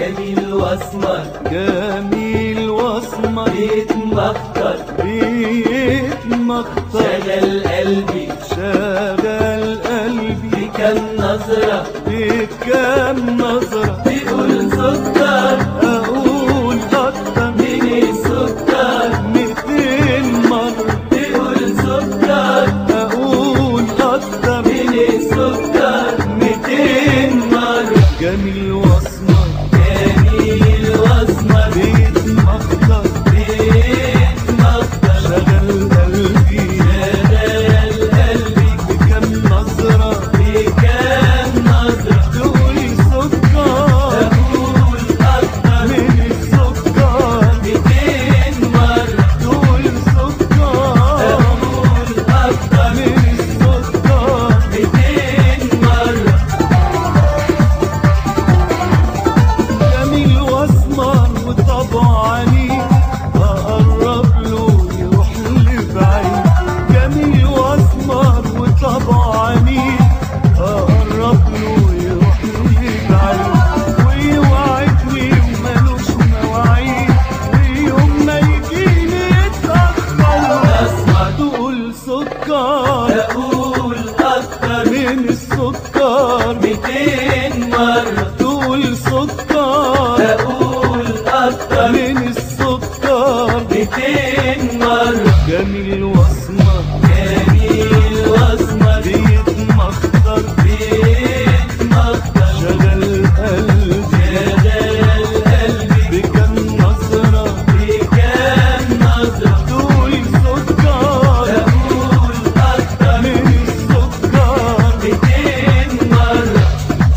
جميل واسمر جميل واسمر بيت مختار بيت مختار شغل قلبي شغل قلبي بكم نظرة بكم نظرة بيقول سكر أقول أكتر من السكر ميتين مرة بيقول سكر أقول أكتر من السكر ميتين مرة جميل واسمر جميل واسمر بيت مختار بيت مختار شغل قلبي شغل قلبي بكم نظرة بكم نظرة تقولي سكر أقول أكتر من السكر ميتين مرة تقول سكر أقول أكتر من السكر ميتين مرة جميل واسمر وطبعني اقرب له يروح لبعيد جميل واسمر وطبعني اقرب له يروح لبعيد ويوعدني ومالوش مواعيد ويوم ما يجيني يتأخر أسمر تقول سكر أقول أكتر من السكر ميتين مرة تقول سكر أقول أكتر من السكر ميتين مرة جميل واسمر جميل واسمر بيت مختار بيت مختار شغل قلبي شغل قلبي بكم نظرة بكم نظرة تقول سكر أقول أكتر من السكر ميتين مرة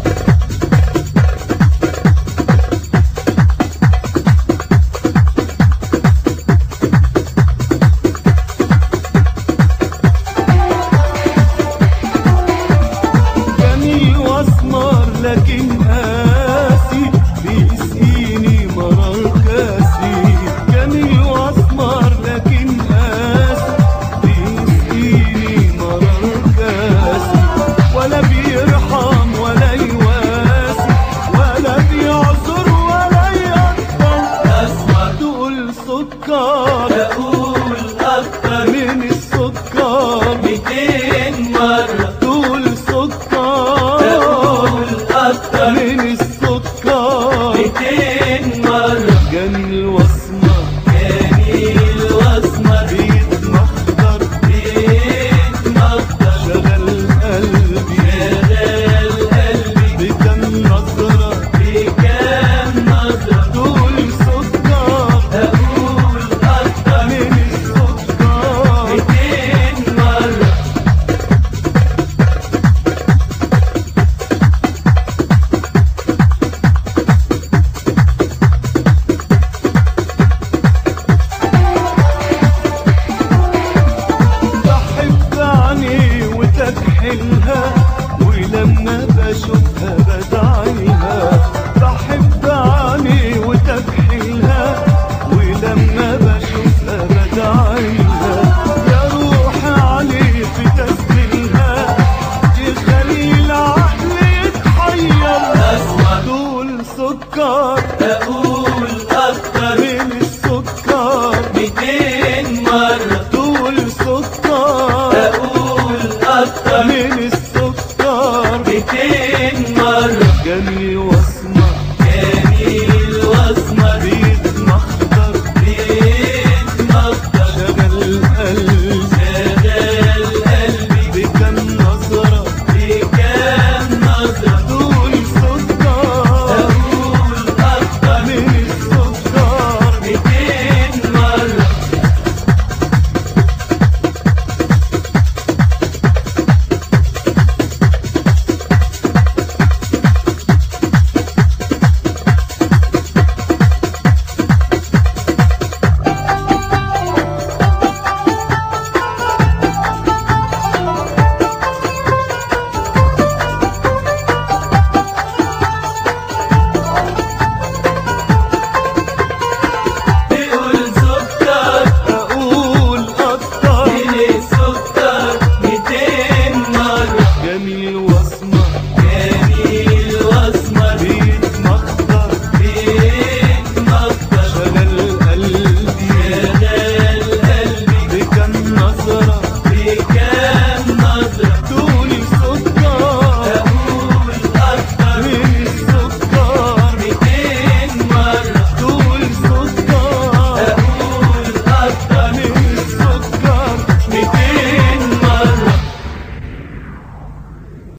جميل واسمر لكن قاسي بيسقيني مرار كاسي جميل واسمر لكن قاسي بيسقيني مرار كاسي ولا بيرحم ولا يواسي ولا بيعذر ولا يقدر أسمر تقول سكر أقول أكتر من السكر ميتين مرة تقول سكر أقول أكتر من السكر ميتين مرة جميل واسمر جميل واسمر بيت مخضر بيت مختار شغل قلبي شغل قلبي بكم نظرة بكم نظرة تقول سكر أقول أكتر من السكر ميتين مرة بحب عني وتكحلها ولما بشوفها بدعيها بحب عني وتكحلها ولما بشوفها بدعيها يا روح علي في تسبيلها تخلي العقل يتحير أسمر دول سكر أقول أكتر من السكر ميتين مرة دول سكر أقول أكتر من السكر ميتين مرة جميل واسمر